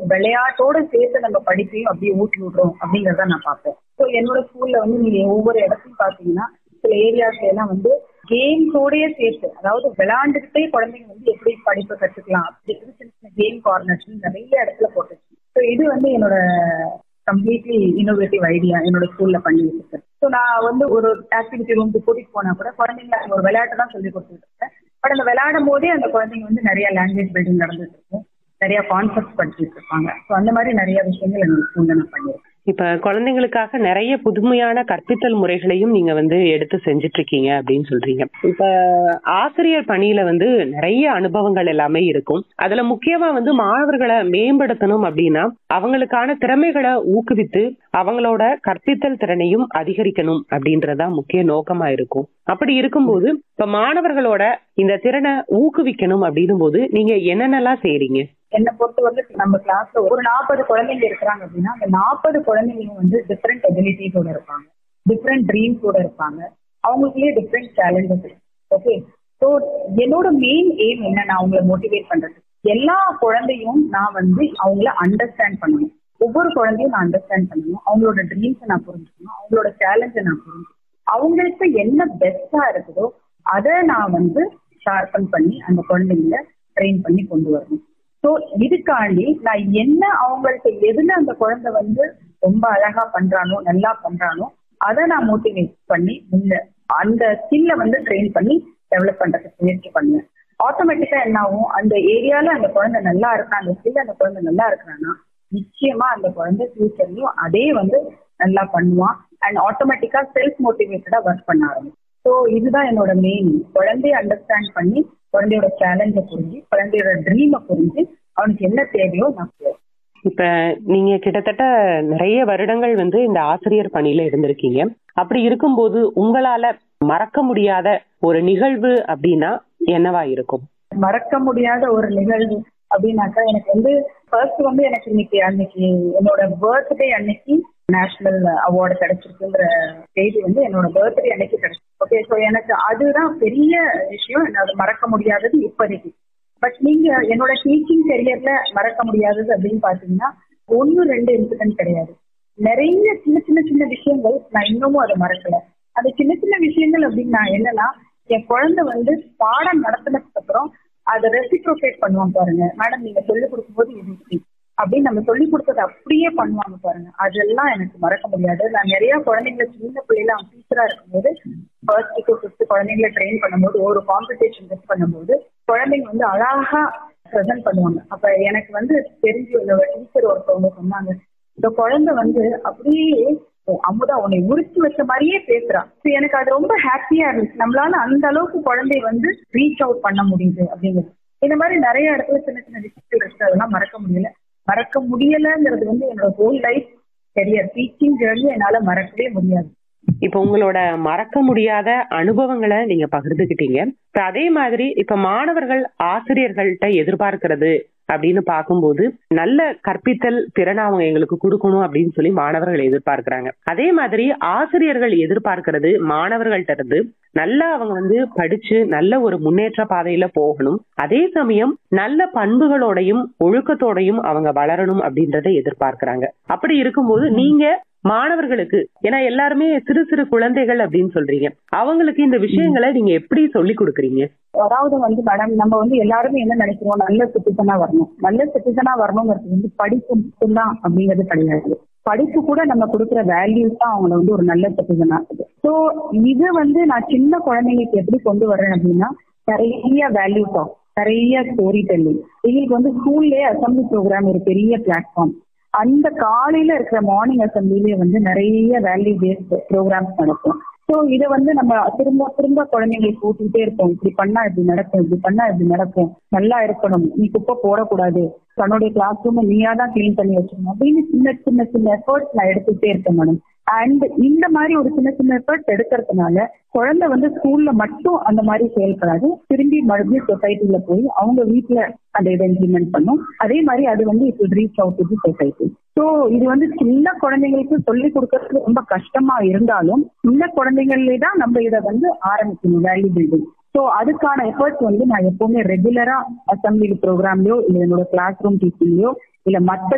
விளையாட்டோட சேர்த்து நம்ம படிப்பையும் அப்படியே ஊட்டி விடுறோம் அப்படிங்கறத நான் பார்ப்பேன் ஸோ என்னோட ஸ்கூல்ல வந்து நீங்க ஒவ்வொரு இடத்தையும் பாத்தீங்கன்னா சில ஏரியாஸ்ல எல்லாம் வந்து கேம்ஸோடய சேர்த்து அதாவது விளையாண்டுக்கிட்டே குழந்தைங்க வந்து எப்படி படிப்பை கத்துக்கலாம் அப்படி சின்ன சின்ன கேம் கார்னர்ஸ் நிறைய இடத்துல போட்டுச்சு ஸோ இது வந்து என்னோட கம்ப்ளீட்லி இன்னோவேட்டிவ் ஐடியா என்னோட ஸ்கூல்ல பண்ணி வச்சிருக்கேன் ஸோ நான் வந்து ஒரு ஆக்டிவிட்டி ரூமுக்கு கூட்டிட்டு போனா கூட குழந்தைங்க அந்த ஒரு விளையாட்டு தான் சொல்லி கொடுத்துட்டு இருக்கேன் பட் அந்த விளையாடும் போதே அந்த குழந்தைங்க வந்து நிறைய லாங்குவேஜ் பில்டிங் நடந்துட்டு இருக்கும் நிறைய கான்செப்ட் படிச்சுட்டு இருப்பாங்க ஸோ அந்த மாதிரி நிறைய விஷயங்கள் என்னோட ஸ்கூல்ல நான் பண்ணியிருக்கேன் இப்ப குழந்தைங்களுக்காக நிறைய புதுமையான கற்பித்தல் முறைகளையும் நீங்க வந்து எடுத்து செஞ்சுட்டு இருக்கீங்க அப்படின்னு சொல்றீங்க இப்ப ஆசிரியர் பணியில வந்து நிறைய அனுபவங்கள் எல்லாமே இருக்கும் அதுல முக்கியமா வந்து மாணவர்களை மேம்படுத்தணும் அப்படின்னா அவங்களுக்கான திறமைகளை ஊக்குவித்து அவங்களோட கற்பித்தல் திறனையும் அதிகரிக்கணும் அப்படின்றதா முக்கிய நோக்கமா இருக்கும் அப்படி இருக்கும்போது இப்ப மாணவர்களோட இந்த திறனை ஊக்குவிக்கணும் அப்படின்னும் போது நீங்க என்னென்னலாம் செய்றீங்க என்னை பொறுத்த வரைக்கும் நம்ம கிளாஸ்ல ஒரு நாற்பது குழந்தைங்க இருக்கிறாங்க அப்படின்னா அந்த நாற்பது குழந்தைங்களும் வந்து டிஃப்ரெண்ட் எபிலிட்டிஸோட இருப்பாங்க டிஃப்ரெண்ட் ட்ரீம்ஸோட இருப்பாங்க அவங்களுக்குள்ளே டிஃப்ரெண்ட் சேலஞ்சஸ் ஓகே ஸோ என்னோட மெயின் எய்ம் என்ன நான் அவங்கள மோட்டிவேட் பண்றது எல்லா குழந்தையும் நான் வந்து அவங்கள அண்டர்ஸ்டாண்ட் பண்ணணும் ஒவ்வொரு குழந்தையும் நான் அண்டர்ஸ்டாண்ட் பண்ணணும் அவங்களோட ட்ரீம்ஸை நான் புரிஞ்சுக்கணும் அவங்களோட சேலஞ்சை நான் புரிஞ்சுக்கணும் அவங்களுக்கு என்ன பெஸ்டா இருக்குதோ அதை நான் வந்து ஷார்பன் பண்ணி அந்த குழந்தைங்கள ட்ரெயின் பண்ணி கொண்டு வரணும் ஸோ இதுக்காண்டி நான் என்ன அவங்கள்ட்ட எதுல அந்த குழந்தை வந்து ரொம்ப அழகா பண்றானோ நல்லா பண்றானோ அதை நான் மோட்டிவேட் பண்ணி முன்ன அந்த ஸ்கில்ல வந்து ட்ரெயின் பண்ணி டெவலப் பண்றதுக்கு முயற்சி பண்ணுவேன் ஆட்டோமேட்டிக்கா என்ன ஆகும் அந்த ஏரியால அந்த குழந்தை நல்லா இருக்கா அந்த ஸ்கில் அந்த குழந்தை நல்லா இருக்கிறான்னா நிச்சயமா அந்த குழந்தை ஃபியூச்சர்லயும் அதே வந்து நல்லா பண்ணுவான் அண்ட் ஆட்டோமேட்டிக்கா செல்ஃப் மோட்டிவேட்டடா ஒர்க் பண்ண ஆரம்பிக்கும் ஸோ இதுதான் என்னோட மெயின் குழந்தைய அண்டர்ஸ்டாண்ட் பண்ணி குழந்தையோட சேலஞ்சை புரிஞ்சு குழந்தையோட ட்ரீமை புரிஞ்சு அவனுக்கு என்ன தேவையோ நான் செய்வேன். இப்ப நீங்க கிட்டத்தட்ட நிறைய வருடங்கள் வந்து இந்த ஆசிரியர் பணியில இருந்திருக்கீங்க அப்படி இருக்கும்போது உங்களால மறக்க முடியாத ஒரு நிகழ்வு அப்படின்னா என்னவா இருக்கும் மறக்க முடியாத ஒரு நிகழ்வு அப்படின்னாக்கா எனக்கு வந்து ஃபர்ஸ்ட் வந்து எனக்கு இன்னைக்கு அன்னைக்கு என்னோட பர்த்டே அன்னைக்கு நேஷனல் அவார்டு கிடைச்சிருக்குங்கிற செய்தி வந்து என்னோட பர்த்டே அன்னைக்கு கிடைச்சிருக்கு ஓகே ஸோ எனக்கு அதுதான் பெரிய விஷயம் என்ன அது மறக்க முடியாதது இப்போதைக்கு பட் நீங்க என்னோட டீச்சிங் கெரியர்ல மறக்க முடியாதது அப்படின்னு பாத்தீங்கன்னா ஒன்னு ரெண்டு இன்சிடென்ட் கிடையாது நிறைய சின்ன சின்ன சின்ன விஷயங்கள் நான் இன்னமும் அதை மறக்கல அந்த சின்ன சின்ன விஷயங்கள் அப்படின்னு நான் என்னன்னா என் குழந்தை வந்து பாடம் நடத்தினதுக்கு அப்புறம் அதை ரெசிப்ரோகேட் பண்ணுவாங்க பாருங்க மேடம் நீங்க சொல்லிக் கொடுக்கும்போது இது இப்படி அப்படின்னு நம்ம சொல்லி கொடுத்ததை அப்படியே பண்ணுவாங்க பாருங்க அதெல்லாம் எனக்கு மறக்க முடியாது நான் நிறைய குழந்தைங்களை சின்ன பிள்ளைல அவன் டீச்சரா இருக்கும்போது ஃபர்ஸ்ட் டு ஃபிஃப்த் குழந்தைங்களை ட்ரெயின் பண்ணும்போது ஒரு காம்படிஷன் டெஸ்ட் பண்ணும்போது குழந்தைங்க வந்து அழகா ப்ரெசென்ட் பண்ணுவாங்க அப்ப எனக்கு வந்து தெரிஞ்சு என்னோட டீச்சர் ஒருத்தவங்க சொன்னாங்க இந்த குழந்தை வந்து அப்படியே அமுதா உன்னை உரிச்சு வச்ச மாதிரியே பேசுறா So எனக்கு அது ரொம்ப ஹாப்பியா இருந்துச்சு நம்மளால அந்த அளவுக்கு குழந்தைய வந்து ரீச் அவுட் பண்ண முடியுது அப்படிங்கிறது இந்த மாதிரி நிறைய இடத்துல சின்ன சின்ன விஷயங்கள் இருக்கு அதெல்லாம் மறக்க முடியல மறக்க முடியலங்கிறது வந்து என்னோட whole life career teaching journey என்னால மறக்கவே முடியாது இப்ப உங்களோட மறக்க முடியாத அனுபவங்களை நீங்க பகிர்ந்துக்கிட்டீங்க இப்ப அதே மாதிரி இப்ப மாணவர்கள் ஆசிரியர்கள்ட்ட எதிர்பார்க்கிறது அப்படின்னு பார்க்கும்போது நல்ல கற்பித்தல் திறனை அவங்க எங்களுக்கு கொடுக்கணும் அப்படின்னு சொல்லி மாணவர்கள் எதிர்பார்க்கிறாங்க அதே மாதிரி ஆசிரியர்கள் எதிர்பார்க்கிறது மாணவர்கள்ட்ட இருந்து நல்லா அவங்க வந்து படிச்சு நல்ல ஒரு முன்னேற்ற பாதையில போகணும் அதே சமயம் நல்ல பண்புகளோடையும் ஒழுக்கத்தோடையும் அவங்க வளரணும் அப்படின்றத எதிர்பார்க்கிறாங்க அப்படி இருக்கும்போது நீங்க மாணவர்களுக்கு ஏன்னா எல்லாருமே சிறு சிறு குழந்தைகள் அப்படின்னு சொல்றீங்க அவங்களுக்கு இந்த விஷயங்களை நீங்க எப்படி சொல்லி கொடுக்குறீங்க அதாவது வந்து மேடம் நம்ம வந்து எல்லாருமே என்ன நினைக்கிறோம் நல்ல சிட்டிசனா வரணும் நல்ல சிட்டிசனா வரணுங்கிறது வந்து படிப்பு மட்டும்தான் அப்படிங்கிறது கிடையாது படிப்பு கூட நம்ம கொடுக்குற வேல்யூஸ் தான் அவங்கள வந்து ஒரு நல்ல சிட்டிசன் ஆகுது ஸோ இது வந்து நான் சின்ன குழந்தைங்களுக்கு எப்படி கொண்டு வர்றேன் அப்படின்னா நிறைய வேல்யூஸ் ஆகும் நிறைய ஸ்டோரி டெல்லிங் எங்களுக்கு வந்து ஸ்கூல்லேயே அசம்பிளி ப்ரோக்ராம் ஒரு பெரிய பிளாட்ஃபார்ம் அந்த காலையில இருக்கிற மார்னிங் அசம்பிளிலே வந்து நிறைய வேல்யூ பேஸ்ட் ப்ரோக்ராம்ஸ் நடக்கும் ஸோ இதை வந்து நம்ம திரும்ப திரும்ப குழந்தைங்களுக்கு கூட்டிகிட்டே இருப்போம் இப்படி பண்ணா இப்படி நடக்கும் இப்படி பண்ணா இப்படி நடக்கும் நல்லா இருக்கணும் நீ குப்பை போடக்கூடாது தன்னுடைய கிளாஸ் ரூமை நீயா தான் கிளீன் பண்ணி வச்சிடணும் அப்படின்னு சின்ன சின்ன சின்ன எஃபர்ட்ஸ் நான் எடுத்துக்கிட்டே இருக்கேன் மேடம் அண்ட் இந்த மாதிரி ஒரு சின்ன சின்ன எஃபர்ட்ஸ் எடுக்கிறதுனால குழந்தை வந்து ஸ்கூல்ல மட்டும் அந்த மாதிரி செயல்படாது திரும்பி மறுபடியும் சொசைட்டில போய் அவங்க வீட்டுல அந்த இதை இம்ப்ளிமெண்ட் பண்ணும் அதே மாதிரி அது வந்து it reach out to society so இது வந்து சின்ன குழந்தைங்களுக்கு சொல்லி கொடுக்கறது ரொம்ப கஷ்டமா இருந்தாலும் சின்ன குழந்தைங்களே தான் நம்ம இதை வந்து ஆரம்பிக்கணும் வேல்யூ பில்டிங் ஸோ அதுக்கான எஃபர்ட்ஸ் வந்து நான் எப்பவுமே ரெகுலரா அசம்பிளி ப்ரோக்ராம்லயோ இல்லை என்னோட கிளாஸ் ரூம் டீச்சிங்லயோ இல்ல மற்ற